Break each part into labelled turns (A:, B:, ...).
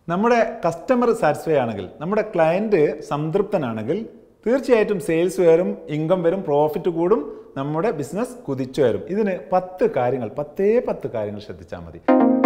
A: നമ്മുടെ customer satisfy ആണെങ്കിൽ നമ്മുടെ ക്ലയൻറ്റ് സംതൃപ്തനാണെങ്കിൽ തീർച്ചയായിട്ടും സെയിൽസ് വരും ഇൻകം വരും പ്രോഫിറ്റ് കൂടും നമ്മുടെ ബിസിനസ് കുതിച്ചു വരും ഇതിന് പത്ത് കാര്യങ്ങൾ പത്തേ പത്ത് കാര്യങ്ങൾ ശ്രദ്ധിച്ചാൽ മതി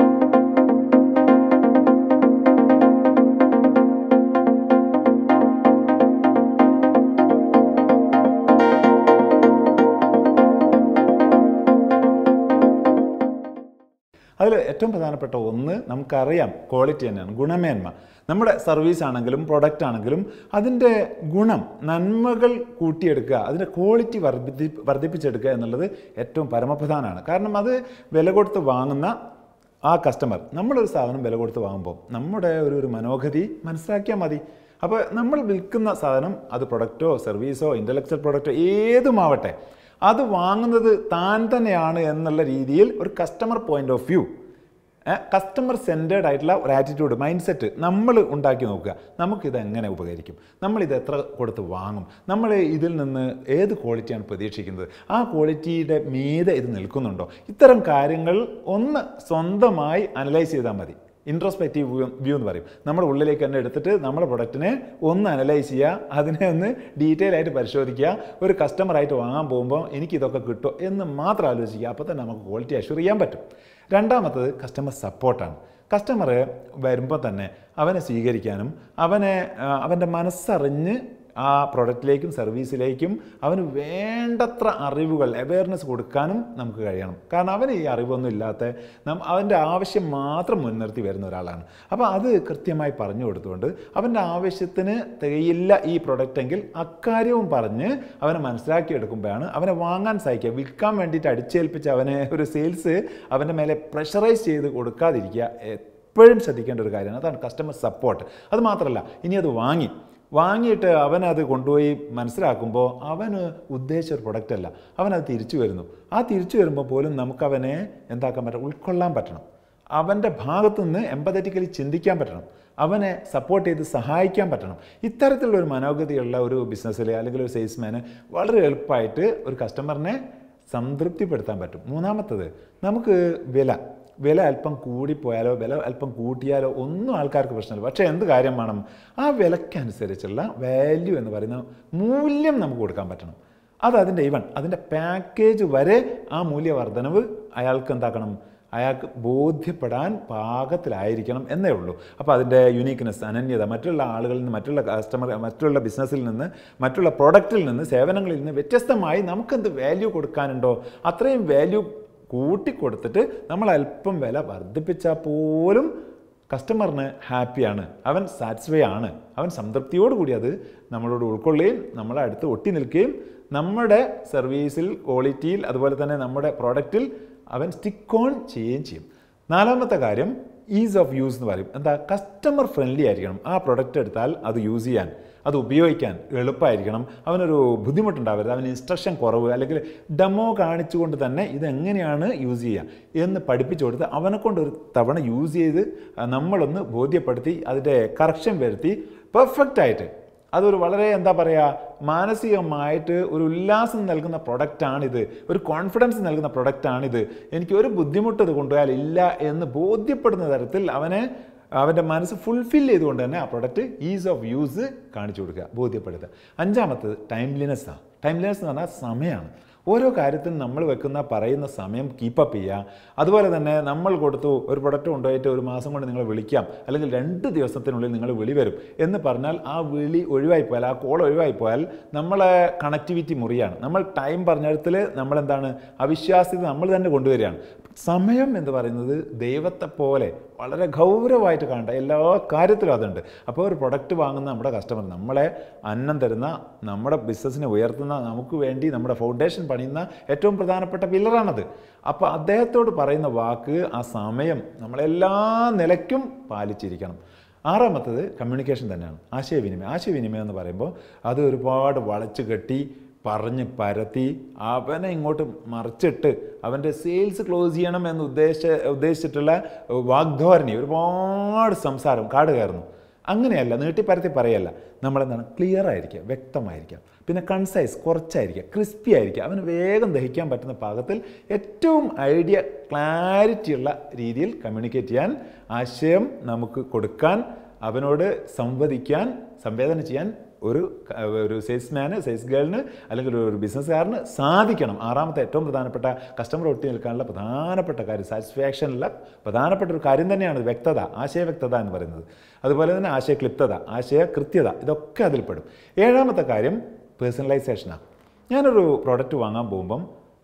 A: അതിൽ ഏറ്റവും പ്രധാനപ്പെട്ട ഒന്ന് നമുക്കറിയാം ക്വാളിറ്റി തന്നെയാണ് ഗുണമേന്മ നമ്മുടെ സർവീസ് ആണെങ്കിലും പ്രൊഡക്റ്റ് ആണെങ്കിലും അതിൻ്റെ ഗുണം നന്മകൾ കൂട്ടിയെടുക്കുക അതിൻ്റെ ക്വാളിറ്റി വർദ്ധി വർദ്ധിപ്പിച്ചെടുക്കുക എന്നുള്ളത് ഏറ്റവും പരമപ്രധാനമാണ് കാരണം അത് വില കൊടുത്ത് വാങ്ങുന്ന ആ കസ്റ്റമർ നമ്മളൊരു സാധനം വില കൊടുത്ത് വാങ്ങുമ്പോൾ നമ്മുടെ ഒരു ഒരു മനോഗതി മനസ്സിലാക്കിയാൽ മതി അപ്പോൾ നമ്മൾ വിൽക്കുന്ന സാധനം അത് പ്രൊഡക്റ്റോ സർവീസോ ഇൻ്റലക്ച്വൽ പ്രൊഡക്റ്റോ ഏതുമാവട്ടെ അത് വാങ്ങുന്നത് താൻ തന്നെയാണ് എന്നുള്ള രീതിയിൽ ഒരു customer point of view customer centred ആയിട്ടുള്ള ഒരു ആറ്റിറ്റ്യൂഡ് മൈൻഡ് സെറ്റ് നമ്മൾ ഉണ്ടാക്കി നോക്കുക നമുക്കിത് എങ്ങനെ ഉപകരിക്കും നമ്മളിത് എത്ര കൊടുത്ത് വാങ്ങും നമ്മൾ ഇതിൽ നിന്ന് ഏത് ക്വാളിറ്റിയാണ് പ്രതീക്ഷിക്കുന്നത് ആ ക്വാളിറ്റിയുടെ മീതെ ഇത് നിൽക്കുന്നുണ്ടോ ഇത്തരം കാര്യങ്ങൾ ഒന്ന് സ്വന്തമായി അനലൈസ് ചെയ്താൽ മതി ഇൻട്രോസ്പെക്റ്റീവ് വ്യൂ വ്യൂ എന്ന് പറയും നമ്മുടെ ഉള്ളിലേക്ക് തന്നെ എടുത്തിട്ട് നമ്മുടെ പ്രൊഡക്റ്റിനെ ഒന്ന് അനലൈസ് ചെയ്യുക അതിനെ ഒന്ന് ഡീറ്റെയിൽ ആയിട്ട് പരിശോധിക്കുക ഒരു കസ്റ്റമറായിട്ട് വാങ്ങാൻ പോകുമ്പോൾ എനിക്ക് ഇതൊക്കെ കിട്ടുമോ എന്ന് മാത്രം ആലോചിക്കുക അപ്പോൾ തന്നെ നമുക്ക് ക്വാളിറ്റി അഷ്യൂർ ചെയ്യാൻ പറ്റും രണ്ടാമത്തത് കസ്റ്റമർ സപ്പോർട്ടാണ് കസ്റ്റമർ വരുമ്പോൾ തന്നെ അവനെ സ്വീകരിക്കാനും അവനെ ആ, അവൻ്റെ മനസ്സറിഞ്ഞ് ആ പ്രൊഡക്റ്റിലേക്കും സർവീസിലേക്കും അവന് വേണ്ടത്ര അറിവുകൾ അവയർനെസ് കൊടുക്കാനും നമുക്ക് കഴിയണം കാരണം അവന് ഈ അറിവൊന്നും ഇല്ലാത്ത നം അവൻ്റെ ആവശ്യം മാത്രം മുൻനിർത്തി വരുന്ന ഒരാളാണ് അപ്പോൾ അത് കൃത്യമായി പറഞ്ഞു കൊടുത്തുകൊണ്ട് അവൻ്റെ ആവശ്യത്തിന് തികയില്ല ഈ പ്രൊഡക്റ്റ് എങ്കിൽ അക്കാര്യവും പറഞ്ഞ് അവനെ മനസ്സിലാക്കിയെടുക്കുമ്പോഴാണ് അവനെ വാങ്ങാൻ സഹായിക്കുക വിൽക്കാൻ വേണ്ടിയിട്ട് അടിച്ചേൽപ്പിച്ച് അവനെ ഒരു സെയിൽസ് അവൻ്റെ മേലെ പ്രഷറൈസ് ചെയ്ത് കൊടുക്കാതിരിക്കുക എപ്പോഴും ശ്രദ്ധിക്കേണ്ട ഒരു കാര്യമാണ് അതാണ് കസ്റ്റമർ സപ്പോർട്ട് അത് മാത്രമല്ല ഇനി അത് വാങ്ങി വാങ്ങിയിട്ട് അവനത് കൊണ്ടുപോയി മനസ്സിലാക്കുമ്പോൾ അവന് ഉദ്ദേശിച്ച ഒരു പ്രൊഡക്റ്റ് അല്ല അവനത് തിരിച്ചു വരുന്നു ആ തിരിച്ചു വരുമ്പോൾ പോലും നമുക്കവനെ എന്താക്കാൻ പറ്റണം ഉൾക്കൊള്ളാൻ പറ്റണം അവൻ്റെ ഭാഗത്തു നിന്ന് എമ്പതറ്റിക്കലി ചിന്തിക്കാൻ പറ്റണം അവനെ സപ്പോർട്ട് ചെയ്ത് സഹായിക്കാൻ പറ്റണം ഇത്തരത്തിലുള്ള ഒരു മനോഗതിയുള്ള ഒരു ബിസിനസ്സിൽ അല്ലെങ്കിൽ ഒരു സെയിൽസ്മാന് വളരെ എളുപ്പമായിട്ട് ഒരു കസ്റ്റമറിനെ സംതൃപ്തിപ്പെടുത്താൻ പറ്റും മൂന്നാമത്തത് നമുക്ക് വില വില അല്പം കൂടിപ്പോയാലോ വില അല്പം കൂട്ടിയാലോ ഒന്നും ആൾക്കാർക്ക് പ്രശ്നമില്ല പക്ഷേ എന്ത് കാര്യം വേണം ആ വിലക്കനുസരിച്ചുള്ള വാല്യൂ എന്ന് പറയുന്ന മൂല്യം നമുക്ക് കൊടുക്കാൻ പറ്റണം അത് അതിൻ്റെ ഇവൺ അതിൻ്റെ പാക്കേജ് വരെ ആ മൂല്യവർദ്ധനവ് അയാൾക്ക് എന്താക്കണം അയാൾക്ക് ബോധ്യപ്പെടാൻ പാകത്തിലായിരിക്കണം എന്നേ ഉള്ളൂ അപ്പോൾ അതിൻ്റെ യുണീക്ക്നെസ് അനന്യത മറ്റുള്ള ആളുകളിൽ നിന്ന് മറ്റുള്ള കസ്റ്റമർ മറ്റുള്ള ബിസിനസ്സിൽ നിന്ന് മറ്റുള്ള പ്രൊഡക്റ്റിൽ നിന്ന് സേവനങ്ങളിൽ നിന്ന് വ്യത്യസ്തമായി നമുക്കെന്ത് വാല്യൂ കൊടുക്കാനുണ്ടോ അത്രയും വാല്യൂ കൂട്ടിക്കൊടുത്തിട്ട് നമ്മൾ അല്പം വില വർദ്ധിപ്പിച്ചാൽ പോലും കസ്റ്റമറിന് ഹാപ്പിയാണ് അവൻ സാറ്റിസ്ഫൈ ആണ് അവൻ സംതൃപ്തിയോടുകൂടി അത് നമ്മളോട് ഉൾക്കൊള്ളുകയും നമ്മളെ അടുത്ത് ഒട്ടി നിൽക്കുകയും നമ്മുടെ സർവീസിൽ ക്വാളിറ്റിയിൽ അതുപോലെ തന്നെ നമ്മുടെ പ്രോഡക്റ്റിൽ അവൻ സ്റ്റിക്ക് ഓൺ ചെയ്യുകയും ചെയ്യും നാലാമത്തെ കാര്യം ഈസ് ഓഫ് യൂസ് എന്ന് പറയും എന്താ കസ്റ്റമർ ഫ്രണ്ട്ലി ആയിരിക്കണം ആ പ്രൊഡക്റ്റ് എടുത്താൽ അത് യൂസ് ചെയ്യാൻ അത് ഉപയോഗിക്കാൻ എളുപ്പമായിരിക്കണം അവനൊരു ബുദ്ധിമുട്ടുണ്ടാവരുത് അവന് ഇൻസ്ട്രക്ഷൻ കുറവ് അല്ലെങ്കിൽ ഡെമോ കാണിച്ചുകൊണ്ട് തന്നെ ഇതെങ്ങനെയാണ് യൂസ് ചെയ്യുക എന്ന് പഠിപ്പിച്ചു കൊടുത്ത് അവനെ കൊണ്ട് ഒരു തവണ യൂസ് ചെയ്ത് നമ്മളൊന്ന് ബോധ്യപ്പെടുത്തി അതിൻ്റെ കറക്ഷൻ വരുത്തി പെർഫെക്റ്റ് ആയിട്ട് അതൊരു വളരെ എന്താ പറയുക മാനസികമായിട്ട് ഒരു ഉല്ലാസം നൽകുന്ന പ്രൊഡക്റ്റാണിത് ഒരു കോൺഫിഡൻസ് നൽകുന്ന പ്രൊഡക്റ്റാണിത് എനിക്ക് ഒരു ബുദ്ധിമുട്ട് ഇത് കൊണ്ടുപോയാൽ ഇല്ല എന്ന് ബോധ്യപ്പെടുന്ന തരത്തിൽ അവനെ അവൻ്റെ മനസ്സ് ഫുൾഫിൽ ചെയ്തുകൊണ്ട് തന്നെ ആ പ്രൊഡക്റ്റ് ഈസ് ഓഫ് യൂസ് കാണിച്ചു കൊടുക്കുക ബോധ്യപ്പെടുത്തുക അഞ്ചാമത്തത് ടൈംലിനെസ്സാണ് ടൈംലിനെസ് എന്ന് പറഞ്ഞാൽ സമയമാണ് ഓരോ കാര്യത്തിനും നമ്മൾ വെക്കുന്ന പറയുന്ന സമയം കീപ്പപ്പ് ചെയ്യുക അതുപോലെ തന്നെ നമ്മൾ കൊടുത്തു ഒരു പ്രൊഡക്റ്റ് കൊണ്ടുപോയിട്ട് ഒരു മാസം കൊണ്ട് നിങ്ങൾ വിളിക്കാം അല്ലെങ്കിൽ രണ്ട് ദിവസത്തിനുള്ളിൽ നിങ്ങൾ വിളി വരും എന്ന് പറഞ്ഞാൽ ആ വിളി ഒഴിവായി പോയാൽ ആ കോൾ ഒഴിവായി പോയാൽ നമ്മളെ കണക്ടിവിറ്റി മുറിയാണ് നമ്മൾ ടൈം പറഞ്ഞിടത്തിൽ നമ്മളെന്താണ് അവിശ്വാസ്യത നമ്മൾ തന്നെ കൊണ്ടുവരികയാണ് സമയം എന്ന് പറയുന്നത് ദൈവത്തെ പോലെ വളരെ ഗൗരവമായിട്ട് കാണേണ്ട എല്ലാ കാര്യത്തിലും അതുണ്ട് അപ്പോൾ ഒരു പ്രൊഡക്റ്റ് വാങ്ങുന്ന നമ്മുടെ കസ്റ്റമർ നമ്മളെ അന്നം തരുന്ന നമ്മുടെ ബിസിനസ്സിനെ ഉയർത്തുന്ന നമുക്ക് വേണ്ടി നമ്മുടെ ഫൗണ്ടേഷൻ പണിയുന്ന ഏറ്റവും പ്രധാനപ്പെട്ട പില്ലറാണത് അപ്പോൾ അദ്ദേഹത്തോട് പറയുന്ന വാക്ക് ആ സമയം നമ്മളെല്ലാ നിലയ്ക്കും പാലിച്ചിരിക്കണം ആറാമത്തത് കമ്മ്യൂണിക്കേഷൻ തന്നെയാണ് ആശയവിനിമയം ആശയവിനിമയം എന്ന് പറയുമ്പോൾ അത് ഒരുപാട് വളച്ചു കെട്ടി പറഞ്ഞ് പരത്തി അവനെ ഇങ്ങോട്ട് മറിച്ചിട്ട് അവൻ്റെ സെയിൽസ് ക്ലോസ് ചെയ്യണം എന്ന് ഉദ്ദേശിച്ച ഉദ്ദേശിച്ചിട്ടുള്ള വാഗ്ധോരണി ഒരുപാട് സംസാരം കാട് കയറുന്നു അങ്ങനെയല്ല നീട്ടിപ്പരത്തി പറയല്ല നമ്മളെന്താണ് ക്ലിയർ ആയിരിക്കുക വ്യക്തമായിരിക്കുക പിന്നെ കൺസൈസ് കുറച്ചായിരിക്കുക ക്രിസ്പി ആയിരിക്കുക അവന് വേഗം ദഹിക്കാൻ പറ്റുന്ന പാകത്തിൽ ഏറ്റവും ഐഡിയ ക്ലാരിറ്റി ഉള്ള രീതിയിൽ കമ്മ്യൂണിക്കേറ്റ് ചെയ്യാൻ ആശയം നമുക്ക് കൊടുക്കാൻ അവനോട് സംവദിക്കാൻ സംവേദന ചെയ്യാൻ ഒരു ക- ഒരു സെയിൽസ്മാന് സെയിൽസ് ഗേളിന് അല്ലെങ്കിൽ ഒരു ബിസിനസ്സുകാരന് സാധിക്കണം ആറാമത്തെ ഏറ്റവും പ്രധാനപ്പെട്ട കസ്റ്റമർ ഒട്ടി നിൽക്കാനുള്ള പ്രധാനപ്പെട്ട കാര്യം സാറ്റിസ്ഫാക്ഷനുള്ള പ്രധാനപ്പെട്ട ഒരു കാര്യം തന്നെയാണ് വ്യക്തത ആശയ വ്യക്തത എന്ന് പറയുന്നത് അതുപോലെ തന്നെ ആശയ ക്ലിപ്തത ആശയ കൃത്യത ഇതൊക്കെ അതിൽപ്പെടും ഏഴാമത്തെ കാര്യം പേഴ്സണലൈസേഷനാണ് ഞാനൊരു പ്രോഡക്റ്റ് വാങ്ങാൻ പോകുമ്പം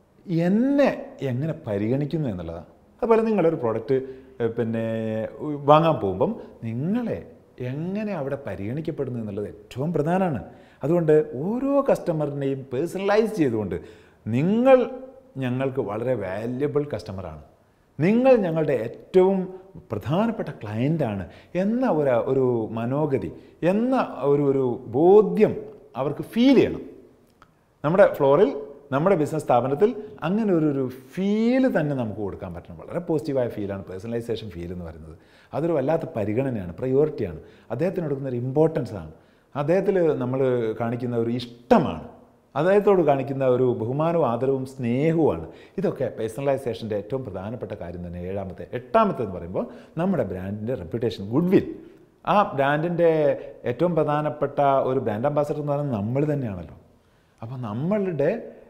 A: എന്നെ എങ്ങനെ പരിഗണിക്കുന്നു എന്നുള്ളതാണ് അതുപോലെ നിങ്ങളൊരു പ്രോഡക്റ്റ് ഏഹ്, പിന്നെ ഉ- വാങ്ങാൻ പോകുമ്പം നിങ്ങളെ എങ്ങനെ അവിടെ പരിഗണിക്കപ്പെടുന്നു എന്നുള്ളത് ഏറ്റവും പ്രധാനമാണ് അതുകൊണ്ട് ഓരോ കസ്റ്റമറിനെയും പേഴ്സണലൈസ് ചെയ്തുകൊണ്ട് നിങ്ങൾ ഞങ്ങൾക്ക് വളരെ വാല്യബിൾ കസ്റ്റമറാണ് നിങ്ങൾ ഞങ്ങളുടെ ഏറ്റവും പ്രധാനപ്പെട്ട ക്ലയൻ്റാണ് എന്ന ഒരു ഒരു മനോഗതി എന്ന ഒരു ഒരു ബോധ്യം അവർക്ക് ഫീൽ ചെയ്യണം നമ്മുടെ ഫ്ലോറിൽ നമ്മുടെ ബിസിനസ് സ്ഥാപനത്തിൽ അങ്ങനെ ഒരു ഒരു ഫീല് തന്നെ നമുക്ക് കൊടുക്കാൻ പറ്റണം വളരെ പോസിറ്റീവായ ഫീലാണ് പേഴ്സണലൈസേഷൻ ഫീൽ എന്ന് പറയുന്നത് അതൊരു വല്ലാത്ത പരിഗണനയാണ് പ്രയോറിറ്റിയാണ് അദ്ദേഹത്തിന് കൊടുക്കുന്ന ഒരു ഇമ്പോർട്ടൻസ് ആണ് അദ്ദേഹത്തിൽ നമ്മൾ കാണിക്കുന്ന ഒരു ഇഷ്ടമാണ് അദ്ദേഹത്തോട് കാണിക്കുന്ന ഒരു ബഹുമാനവും ആദരവും സ്നേഹവുമാണ് ഇതൊക്കെ പേഴ്സണലൈസേഷൻ്റെ ഏറ്റവും പ്രധാനപ്പെട്ട കാര്യം തന്നെ ഏഴാമത്തെ എട്ടാമത്തെ എന്ന് പറയുമ്പോൾ നമ്മുടെ ബ്രാൻഡിൻ്റെ റെപ്യൂട്ടേഷൻ ഗുഡ് വിൽ ആ ബ്രാൻഡിൻ്റെ ഏറ്റവും പ്രധാനപ്പെട്ട ഒരു ബ്രാൻഡ് അംബാസഡർ എന്ന് പറയുന്നത് നമ്മൾ തന്നെയാണല്ലോ അപ്പോൾ നമ്മളുടെ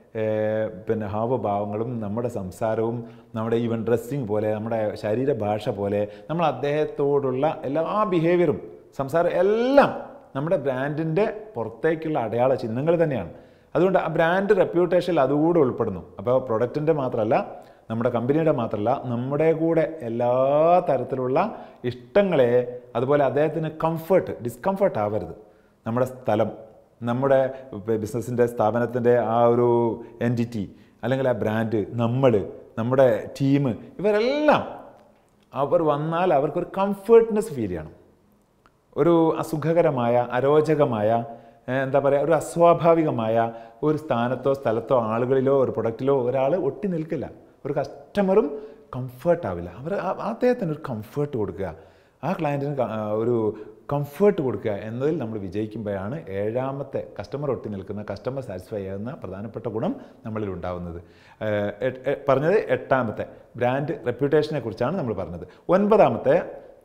A: ഏർ, പിന്നെ ഹാവഭാവങ്ങളും നമ്മുടെ സംസാരവും നമ്മുടെ ഈവൻ ഡ്രസ്സിങ് പോലെ നമ്മുടെ ശരീരഭാഷ പോലെ നമ്മൾ അദ്ദേഹത്തോടുള്ള എല്ലാ ബിഹേവിയറും സംസാരം എല്ലാം നമ്മുടെ ബ്രാൻഡിൻ്റെ പുറത്തേക്കുള്ള അടയാള ചിഹ്നങ്ങൾ തന്നെയാണ് അതുകൊണ്ട് ആ ബ്രാൻഡ് റെപ്യൂട്ടേഷനിൽ അതുകൂടെ ഉൾപ്പെടുന്നു അപ്പോൾ പ്രൊഡക്റ്റിൻ്റെ മാത്രമല്ല നമ്മുടെ കമ്പനിയുടെ മാത്രമല്ല നമ്മുടെ കൂടെ എല്ലാ തരത്തിലുള്ള ഇഷ്ടങ്ങളെ അതുപോലെ അദ്ദേഹത്തിന് കംഫർട്ട് ഡിസ്കംഫർട്ട് ആവരുത് നമ്മുടെ സ്ഥലം നമ്മുടെ ബിസിനസ്സിൻ്റെ സ്ഥാപനത്തിൻ്റെ ആ ഒരു എൻറ്റിറ്റി അല്ലെങ്കിൽ ആ ബ്രാൻഡ് നമ്മൾ നമ്മുടെ ടീം ഇവരെല്ലാം അവർ വന്നാൽ അവർക്കൊരു കംഫർട്ട്നെസ് ഫീൽ ചെയ്യണം ഒരു അസുഖകരമായ അരോചകമായ ഏഹ്, എന്താ പറയുക ഒരു അസ്വാഭാവികമായ ഒരു സ്ഥാനത്തോ സ്ഥലത്തോ ആളുകളിലോ ഒരു പ്രൊഡക്റ്റിലോ ഒരാൾ ഒട്ടി നിൽക്കില്ല ഒരു കസ്റ്റമറും കംഫർട്ട് ആവില്ല അവർ ആ- അദ്ദേഹത്തിന് ഒരു കംഫർട്ട് കൊടുക്കുക ആ ക്ലയൻറ്റിന് ക- ആ, ഒരു കംഫർട്ട് കൊടുക്കുക എന്നതിൽ നമ്മൾ വിജയിക്കുമ്പോഴാണ് ഏഴാമത്തെ കസ്റ്റമർ ഒട്ടി നിൽക്കുന്ന കസ്റ്റമർ സാറ്റിസ്ഫൈ ആകുന്ന പ്രധാനപ്പെട്ട ഗുണം നമ്മളിൽ ഉണ്ടാവുന്നത് ഏഹ്, എട്ട്- എ- പറഞ്ഞത് എട്ടാമത്തെ ബ്രാൻഡ് റെപ്യൂട്ടേഷനെ കുറിച്ചാണ് നമ്മൾ പറഞ്ഞത് ഒൻപതാമത്തെ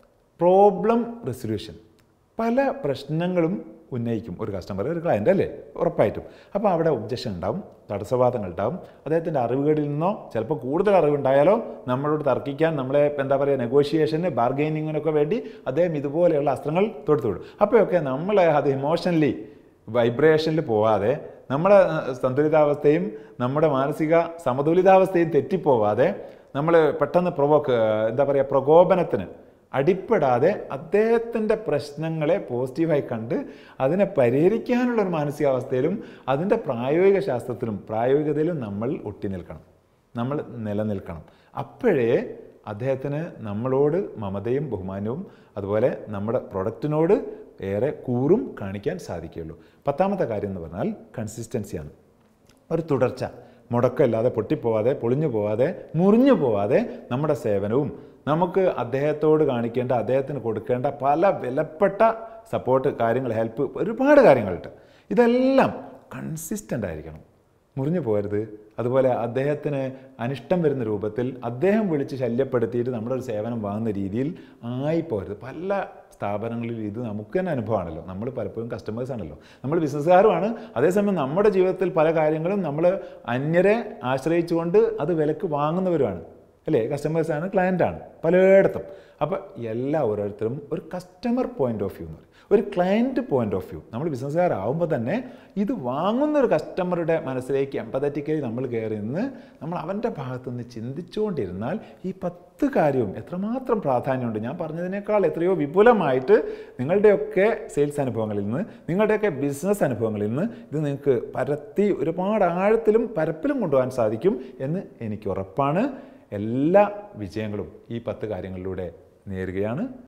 A: പ്രോബ്ലം റെസൊല്യൂഷൻ പല പ്രശ്നങ്ങളും ഉന്നയിക്കും ഒരു കസ്റ്റമർ ഒരു ക്ലയൻ്റ് അല്ലേ ഉറപ്പായിട്ടും അപ്പോൾ അവിടെ ഒബ്ജക്ഷൻ ഉണ്ടാവും തടസ്സവാദങ്ങൾ ഉണ്ടാവും അദ്ദേഹത്തിൻ്റെ അറിവുകളിൽ നിന്നോ ചിലപ്പോൾ കൂടുതൽ അറിവുണ്ടായാലോ നമ്മളോട് തർക്കിക്കാൻ നമ്മളെ എന്താ പറയുക നെഗോഷിയേഷന് ബാർഗെയിനിങ്ങിനൊക്കെ വേണ്ടി അദ്ദേഹം ഇതുപോലെയുള്ള അസ്ത്രങ്ങൾ തൊടുത്തുവിടും അപ്പോഴൊക്കെ നമ്മൾ അത് ഇമോഷണലി വൈബ്രേഷനിൽ പോവാതെ നമ്മുടെ അഹ്, സന്തുലിതാവസ്ഥയും നമ്മുടെ മാനസിക സമതുലിതാവസ്ഥയും തെറ്റിപ്പോവാതെ നമ്മൾ പെട്ടെന്ന് പ്രൊവോക്ക് എന്താ പറയുക പ്രകോപനത്തിന് അടിപ്പെടാതെ അദ്ദേഹത്തിൻ്റെ പ്രശ്നങ്ങളെ പോസിറ്റീവായി കണ്ട് അതിനെ പരിഹരിക്കാനുള്ള ഒരു മാനസികാവസ്ഥയിലും അതിൻ്റെ പ്രായോഗിക ശാസ്ത്രത്തിലും പ്രായോഗികതയിലും നമ്മൾ ഒട്ടി നിൽക്കണം നമ്മൾ നിലനിൽക്കണം അപ്പോഴേ അദ്ദേഹത്തിന് നമ്മളോട് മമതയും ബഹുമാനവും അതുപോലെ നമ്മുടെ പ്രൊഡക്റ്റിനോട് ഏറെ കൂറും കാണിക്കാൻ സാധിക്കുകയുള്ളൂ പത്താമത്തെ കാര്യം എന്ന് പറഞ്ഞാൽ കൺസിസ്റ്റൻസിയാണ് ഒരു തുടർച്ച മുടക്കമില്ലാതെ പൊട്ടിപ്പോവാതെ പൊളിഞ്ഞു പോവാതെ മുറിഞ്ഞു പോവാതെ നമ്മുടെ സേവനവും നമുക്ക് അദ്ദേഹത്തോട് കാണിക്കേണ്ട അദ്ദേഹത്തിന് കൊടുക്കേണ്ട പല വിലപ്പെട്ട സപ്പോർട്ട് കാര്യങ്ങൾ ഹെൽപ്പ് ഒരുപാട് കാര്യങ്ങളുണ്ട് ഇതെല്ലാം കൺസിസ്റ്റൻ്റ് ആയിരിക്കണം മുറിഞ്ഞു പോകരുത് അതുപോലെ അദ്ദേഹത്തിന് അനിഷ്ടം വരുന്ന രൂപത്തിൽ അദ്ദേഹം വിളിച്ച് ശല്യപ്പെടുത്തിയിട്ട് നമ്മുടെ ഒരു സേവനം വാങ്ങുന്ന രീതിയിൽ ആയിപ്പോരുത് പല സ്ഥാപനങ്ങളിൽ ഇത് നമുക്ക് തന്നെ അനുഭവമാണല്ലോ നമ്മൾ പലപ്പോഴും കസ്റ്റമേഴ്സ് ആണല്ലോ നമ്മൾ ബിസിനസ്സുകാരുമാണ് അതേസമയം നമ്മുടെ ജീവിതത്തിൽ പല കാര്യങ്ങളും നമ്മൾ അന്യരെ ആശ്രയിച്ചുകൊണ്ട് അത് വിലക്ക് വാങ്ങുന്നവരുമാണ് അല്ലേ കസ്റ്റമേഴ്സാണ് ക്ലയൻ്റാണ് പലയിടത്തും അപ്പോൾ എല്ലാ ഓരോരുത്തരും ഒരു കസ്റ്റമർ പോയിന്റ് ഓഫ് വ്യൂ എന്ന് പറയും ഒരു ക്ലയൻറ്റ് പോയിന്റ് ഓഫ് വ്യൂ നമ്മൾ ബിസിനസ്സുകാരാകുമ്പോൾ തന്നെ ഇത് വാങ്ങുന്ന ഒരു കസ്റ്റമറുടെ മനസ്സിലേക്ക് എമ്പതറ്റിക്കലി നമ്മൾ കയറി നിന്ന് നമ്മൾ അവൻ്റെ ഭാഗത്ത് നിന്ന് ചിന്തിച്ചുകൊണ്ടിരുന്നാൽ ഈ പത്ത് കാര്യവും എത്രമാത്രം പ്രാധാന്യമുണ്ട് ഞാൻ പറഞ്ഞതിനേക്കാൾ എത്രയോ വിപുലമായിട്ട് നിങ്ങളുടെയൊക്കെ സെയിൽസ് അനുഭവങ്ങളിൽ നിന്ന് നിങ്ങളുടെയൊക്കെ ബിസിനസ് അനുഭവങ്ങളിൽ നിന്ന് ഇത് നിങ്ങൾക്ക് പരത്തി ഒരുപാട് ആഴത്തിലും പരപ്പിലും കൊണ്ടുപോകാൻ സാധിക്കും എന്ന് എനിക്ക് ഉറപ്പാണ് എല്ലാ വിജയങ്ങളും ഈ പത്ത് കാര്യങ്ങളിലൂടെ നേരുകയാണ്